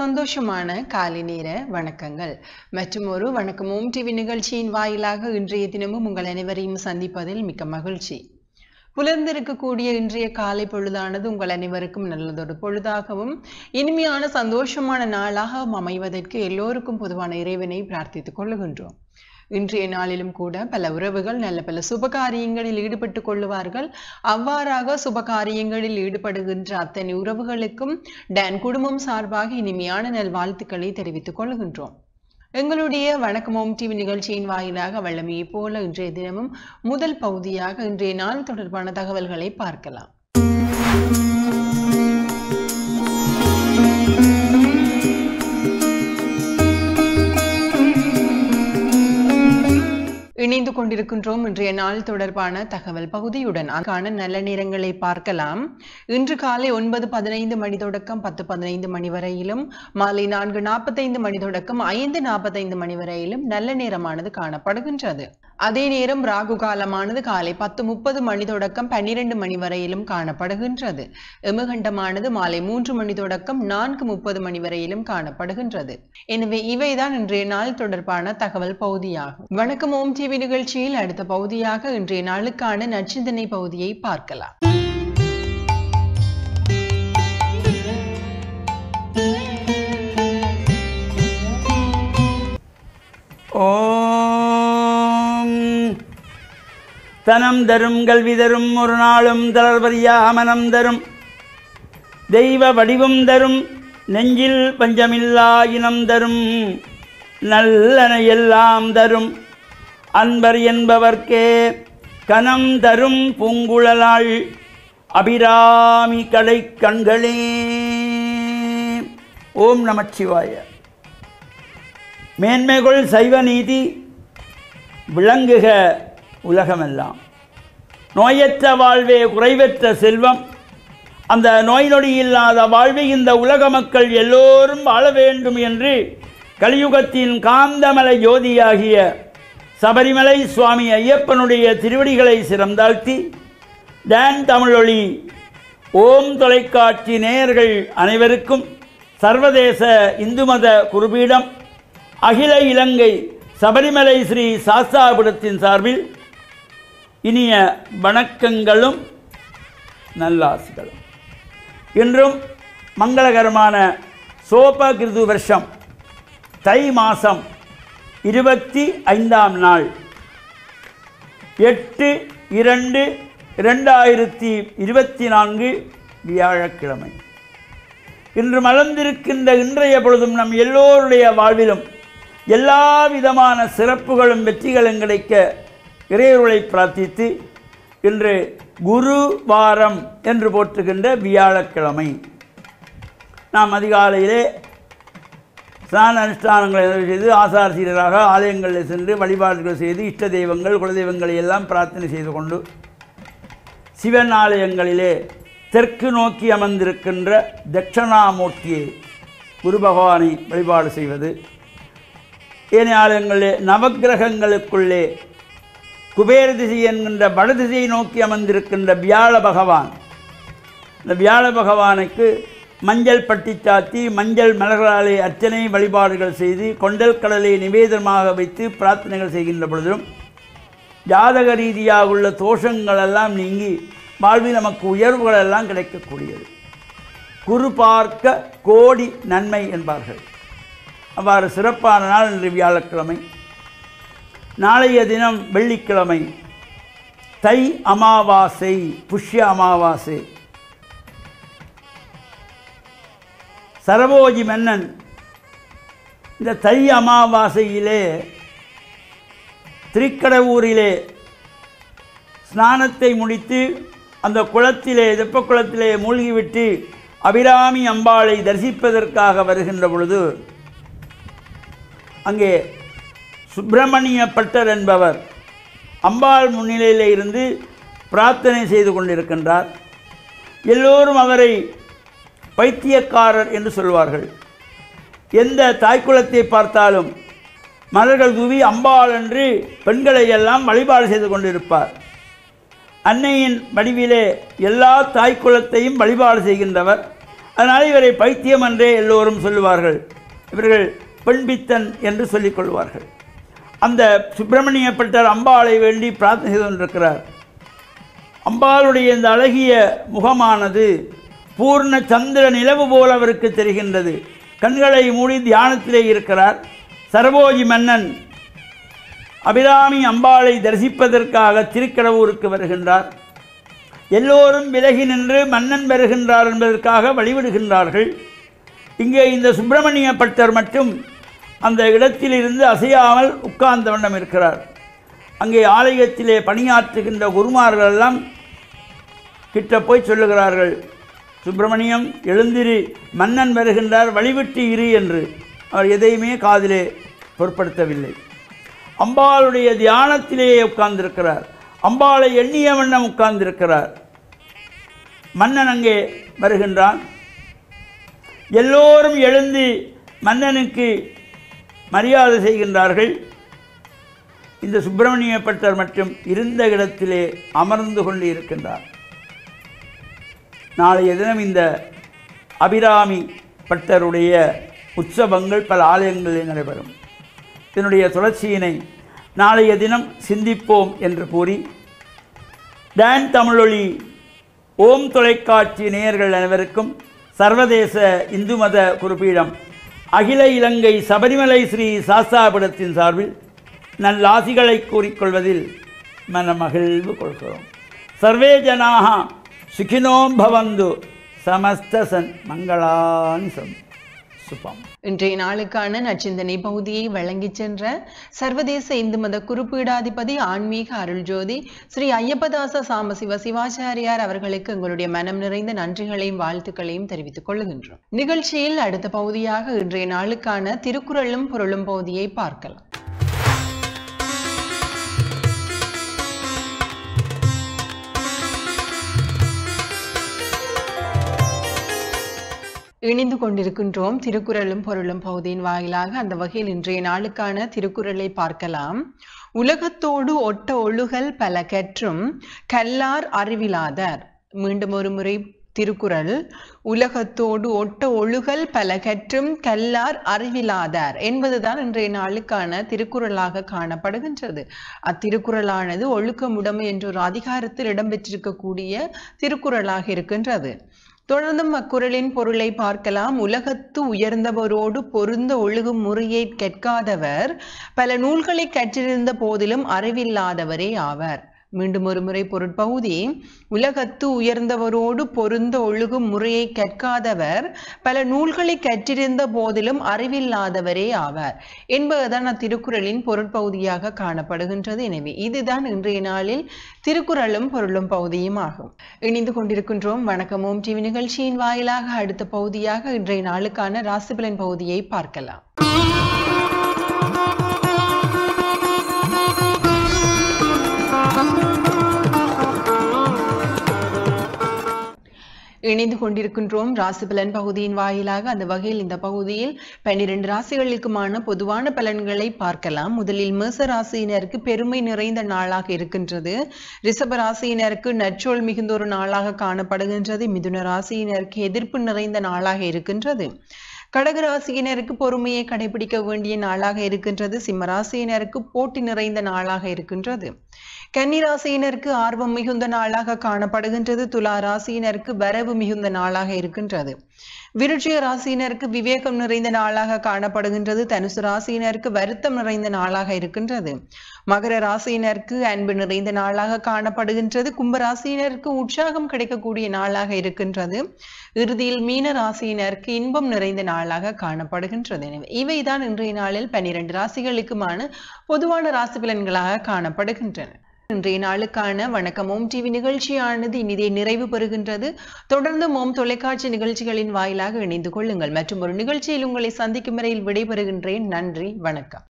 சந்தோஷமான காலை நேர வணக்கங்கள் மற்றும் ஒரு வணக்கம் ஓம் டிவி நிகழ்ச்சியின் வாயிலாக இன்றைய தினமும் உங்கள் அனைவரையும் சந்திப்பதில் மிக்க மகிழ்ச்சி புலர்ந்திருக்கக்கூடிய இன்றைய காலை பொழுதானது உங்கள் அனைவருக்கும் நல்லதொரு பொழுதாகவும் இனிமையான சந்தோஷமான நாளாகவும் அமைவதற்கு எல்லோருக்கும் பொதுவான இறைவனை பிரார்த்தித்துக் கொள்ளுகின்றோம் இன்றைய நாளிலும் கூட பல உறவுகள் நல்ல பல சுபகாரியங்களில் ஈடுபட்டுக் கொள்ளுவார்கள் அவ்வாறாக சுபகாரியங்களில் ஈடுபடுகின்ற அத்தனை உறவுகளுக்கும் டான் குடும்பம் சார்பாக இனிமையான நல்வாழ்த்துக்களை தெரிவித்துக் கொள்கின்றோம் எங்களுடைய வணக்கம் ஓம் டிவி நிகழ்ச்சியின் வாயிலாக வல்லமையை போல இன்றைய தினமும் முதல் பகுதியாக இன்றைய நாள் தொடர்பான தகவல்களை பார்க்கலாம் இணைந்து கொண்டிருக்கின்றோம் இன்றைய நாள் தொடர்பான தகவல் பகுதியுடன் அதற்கான நல்ல நேரங்களை பார்க்கலாம் இன்று காலை ஒன்பது பதினைந்து மணி தொடக்கம் பத்து பதினைந்து மணி வரையிலும் மாலை நான்கு நாற்பத்தைந்து மணி தொடக்கம் ஐந்து நாற்பத்தைந்து மணி வரையிலும் நல்ல நேரமானது காணப்படுகின்றது அதே நேரம் ராகு காலமானது காலை பத்து முப்பது மணி தொடக்கம் பன்னிரண்டு மணி வரையிலும் காணப்படுகின்றது எமகண்டமானது மாலை மூன்று மணி தொடக்கம் நான்கு முப்பது மணி வரையிலும் காணப்படுகின்றது எனவே இவைதான் இன்றைய நாள் தொடர்பான தகவல் பகுதியாகும் வணக்கம் ஓம் டிவி நிகழ்ச்சியில் அடுத்த பகுதியாக இன்றைய நாளுக்கான நச்சிந்தனை பகுதியை பார்க்கலாம் ஓம் தனம் தரும் கல்வி தரும் ஒரு நாளும் தளர்வரியா மனம் தரும் தெய்வ வடிவம் தரும் நெஞ்சில் பஞ்சமில்லா இனம் தரும் நல்லன எல்லாம் தரும் அன்பர் என்பவர்க்கே கனம் தரும் பூங்குழலாள் அபிராமி கடை கண்களே ஓம் நமச்சிவாய மேன்மைகள் சைவ நீதி விளங்குக உலகமெல்லாம் நோயற்ற வாழ்வே குறைவற்ற செல்வம் அந்த நோய் நொடி இல்லாத வாழ்வை இந்த உலக மக்கள் எல்லோரும் வாழ வேண்டும் என்று கலியுகத்தின் காந்தமலை ஜோதியாகிய சபரிமலை சுவாமி ஐயப்பனுடைய திருவடிகளை சிறந்தாழ்த்தி டான் தமிழொலி ஓம் தொலைக்காட்சி நேயர்கள் அனைவருக்கும் சர்வதேச இந்து மத குருபீடம் அகில இலங்கை சபரிமலை ஸ்ரீ சாஸ்தாபுரத்தின் சார்பில் இனிய வணக்கங்களும் நல்லாசிகளும் இன்றும் மங்களகரமான சோபகிருது வருஷம் தை மாதம் இருபத்தி ஐந்தாம் நாள் எட்டு இரண்டு இரண்டாயிரத்தி இருபத்தி நான்கு வியாழக்கிழமை இன்று மலர்ந்திருக்கின்ற இன்றைய பொழுதும் நம் எல்லோருடைய வாழ்விலும் எல்லா விதமான சிறப்புகளும் வெற்றிகளும் கிடைக்க இறையருளை பிரார்த்தித்து இன்று குரு வாரம் என்று போற்றுகின்ற வியாழக்கிழமை நாம் அதிகாலையிலே ஸ்நான அனுஷ்டானங்களை நிறைவு செய்து ஆசார சீரராக ஆலயங்களில் சென்று வழிபாடுகள் செய்து இஷ்ட தெய்வங்கள் குலதெய்வங்களை எல்லாம் பிரார்த்தனை செய்து கொண்டு சிவன் ஆலயங்களிலே தெற்கு நோக்கி அமர்ந்திருக்கின்ற தட்சணாமூர்த்தியை குரு பகவானை வழிபாடு செய்வது ஏனைய ஆலயங்களிலே நவக்கிரகங்களுக்குள்ளே குபேர திசை என்கின்ற வடதிசையை நோக்கி அமர்ந்திருக்கின்ற வியாழ பகவான் இந்த வியாழ பகவானுக்கு மஞ்சள் பட்டி சாத்தி மஞ்சள் மலர்களாலே அர்ச்சனை வழிபாடுகள் செய்து கொண்டல் கடலை நிவேதனமாக வைத்து பிரார்த்தனைகள் செய்கின்ற பொழுதும் ஜாதக ரீதியாக உள்ள தோஷங்களெல்லாம் நீங்கி வாழ்வில் நமக்கு உயர்வுகளெல்லாம் கிடைக்கக்கூடியது குரு பார்க்க கோடி நன்மை என்பார்கள் அவ்வாறு சிறப்பான நாள் இன்று வியாழக்கிழமை நாளைய தினம் வெள்ளிக்கிழமை தை அமாவாசை புஷ்ய அமாவாசை சரபோஜி மன்னன் இந்த தை அமாவாசையிலே திருக்கடவூரிலே ஸ்நானத்தை முடித்து அந்த குளத்திலே வெப்ப குளத்திலே மூழ்கிவிட்டு அபிராமி அம்பாளை தரிசிப்பதற்காக வருகின்ற பொழுது அங்கே சுப்பிரமணிய பட்டர் என்பவர் அம்பாள் முன்னிலையில் இருந்து பிரார்த்தனை செய்து கொண்டிருக்கின்றார் எல்லோரும் அவரை பைத்தியக்காரர் என்று சொல்வார்கள் எந்த தாய்க்குளத்தை பார்த்தாலும் மலர்கள் தூவி அம்பாள் என்று பெண்களை எல்லாம் வழிபாடு செய்து கொண்டிருப்பார் அன்னையின் வடிவிலே எல்லா தாய்க்குலத்தையும் வழிபாடு செய்கின்றவர் அதனால் இவரை பைத்தியம் என்றே எல்லோரும் சொல்லுவார்கள் இவர்கள் பெண்பித்தன் என்று சொல்லிக் கொள்வார்கள் அந்த சுப்பிரமணிய பட்டர் அம்பாளை வேண்டி பிரார்த்தனை செய்து கொண்டிருக்கிறார் அம்பாளுடைய இந்த அழகிய முகமானது பூர்ண சந்திர நிலவு போல் அவருக்கு தெரிகின்றது கண்களை மூடி தியானத்திலே இருக்கிறார் சரபோஜி மன்னன் அபிராமி அம்பாளை தரிசிப்பதற்காக திருக்கடவூருக்கு வருகின்றார் எல்லோரும் விலகி நின்று மன்னன் வருகின்றார் என்பதற்காக வழிவிடுகின்றார்கள் இங்கே இந்த சுப்பிரமணிய பட்டர் மட்டும் அந்த இடத்திலிருந்து அசையாமல் உட்கார்ந்த வண்ணம் இருக்கிறார் அங்கே ஆலயத்திலே பணியாற்றுகின்ற குருமார்கள் எல்லாம் கிட்ட போய் சொல்லுகிறார்கள் சுப்பிரமணியம் எழுந்திரு மன்னன் வருகின்றார் வழிவிட்டு இரு என்று அவர் எதையுமே காதிலே பொருட்படுத்தவில்லை அம்பாளுடைய தியானத்திலேயே உட்கார்ந்திருக்கிறார் அம்பாளை எண்ணிய வண்ணம் உட்கார்ந்திருக்கிறார் மன்னன் அங்கே வருகின்றான் எல்லோரும் எழுந்து மன்னனுக்கு மரியாதை செய்கின்றார்கள் இந்த சுப்பிரமணிய பட்டர் மட்டும் இருந்த இடத்திலே அமர்ந்து கொண்டு இருக்கின்றார் நாளைய தினம் இந்த அபிராமி பட்டருடைய உற்சவங்கள் பல ஆலயங்களில் நடைபெறும் இதனுடைய தொடர்ச்சியினை நாளைய தினம் சிந்திப்போம் என்று கூறி டான் தமிழொலி ஓம் தொலைக்காட்சி நேயர்கள் அனைவருக்கும் சர்வதேச இந்து மத குறிப்பீடம் அகில இலங்கை சபரிமலை ஸ்ரீ சாஸ்தாபுரத்தின் சார்பில் நல்லாசிகளை கூறிக்கொள்வதில் மனமகிழ்வு கொள்கிறோம் சர்வே ஜனாக சுகினோம் பவந்து சமஸ்தசன் மங்களானி சம் சுபம் இன்றைய நாளுக்கான நச்சிந்தனை பகுதியை வழங்கிச் சென்ற சர்வதேச இந்து மத குறிப்பீடாதிபதி ஆன்மீக அருள்ஜோதி ஸ்ரீ ஐயப்பதாச சாமசிவ சிவாச்சாரியார் அவர்களுக்கு எங்களுடைய மனம் நிறைந்த நன்றிகளையும் வாழ்த்துக்களையும் தெரிவித்துக் கொள்கின்றோம் நிகழ்ச்சியில் அடுத்த பகுதியாக இன்றைய நாளுக்கான திருக்குறளும் பொருளும் பகுதியை பார்க்கலாம் இணைந்து கொண்டிருக்கின்றோம் திருக்குறளும் பொருளும் பகுதியின் வாயிலாக அந்த வகையில் இன்றைய நாளுக்கான திருக்குறளை பார்க்கலாம் உலகத்தோடு ஒட்ட ஒழுகல் பல கற்றும் கல்லார் அறிவிலாதார் மீண்டும் ஒரு முறை திருக்குறள் உலகத்தோடு ஒட்ட ஒழுகல் பல கற்றும் கல்லார் அறிவிலாதார் என்பதுதான் இன்றைய நாளுக்கான திருக்குறளாக காணப்படுகின்றது அத்திருக்குறளானது ஒழுக்கமுடைமை என்ற ஒரு அதிகாரத்தில் இடம்பெற்றிருக்கக்கூடிய திருக்குறளாக இருக்கின்றது தொடர்ந்தும் அக்குறளின் பொருளை பார்க்கலாம் உலகத்து உயர்ந்தவரோடு பொருந்த ஒழுகும் முறையை கற்காதவர் பல நூல்களை கற்றிருந்த போதிலும் அறிவில்லாதவரே ஆவர் மீண்டும் ஒரு முறை பொருட்பகுதி உலகத்து உயர்ந்தவரோடு பொருந்த ஒழுகும் முறையை கற்காதவர் பல நூல்களை கற்றிருந்த போதிலும் அறிவில்லாதவரே ஆவார் என்பதுதான் அத்திருக்குறளின் பொருட்பகுதியாக காணப்படுகின்றது எனவே இதுதான் இன்றைய நாளில் திருக்குறளும் பொருளும் பகுதியும் ஆகும் இணைந்து கொண்டிருக்கின்றோம் வணக்கமோம் டிவி நிகழ்ச்சியின் வாயிலாக அடுத்த பகுதியாக இன்றைய நாளுக்கான ராசிபலன் பகுதியை பார்க்கலாம் இணைந்து கொண்டிருக்கின்றோம் ராசிபலன் பகுதியின் வாயிலாக அந்த வகையில் இந்த பகுதியில் பன்னிரண்டு ராசிகளுக்குமான பொதுவான பலன்களை பார்க்கலாம் முதலில் மேச ராசியினருக்கு பெருமை நிறைந்த நாளாக இருக்கின்றது ரிஷப ராசியினருக்கு நற்றோல் மிகுந்த ஒரு நாளாக காணப்படுகின்றது மிதுன ராசியினருக்கு எதிர்ப்பு நிறைந்த நாளாக இருக்கின்றது கடகராசியினருக்கு பொறுமையை கடைபிடிக்க வேண்டிய நாளாக இருக்கின்றது சிம்மராசியினருக்கு போட்டி நிறைந்த நாளாக இருக்கின்றது கன்னிராசியினருக்கு ஆர்வம் மிகுந்த நாளாக காணப்படுகின்றது துலா ராசியினருக்கு வரவு மிகுந்த நாளாக இருக்கின்றது விருட்சிக ராசியினருக்கு விவேகம் நிறைந்த நாளாக காணப்படுகின்றது தனுசு ராசியினருக்கு வருத்தம் நிறைந்த நாளாக இருக்கின்றது மகர ராசியினருக்கு அன்பு நிறைந்த நாளாக காணப்படுகின்றது கும்ப ராசியினருக்கு உற்சாகம் கிடைக்கக்கூடிய நாளாக இருக்கின்றது இறுதியில் மீன ராசியினருக்கு இன்பம் நிறைந்த நாளாக காணப்படுகின்றது எனவே இவைதான் இன்றைய நாளில் பன்னிரண்டு ராசிகளுக்குமான பொதுவான ராசி பலன்களாக காணப்படுகின்றன இன்றைய நாளுக்கான வணக்கம் ஓம் டிவி நிகழ்ச்சியானது இனிதே நிறைவு பெறுகின்றது தொடர்ந்து ஓம் தொலைக்காட்சி நிகழ்ச்சிகளின் வாயிலாக இணைந்து கொள்ளுங்கள் மற்றும் ஒரு நிகழ்ச்சியில் உங்களை சந்திக்கும் வரையில் விடைபெறுகின்றேன் நன்றி வணக்கம்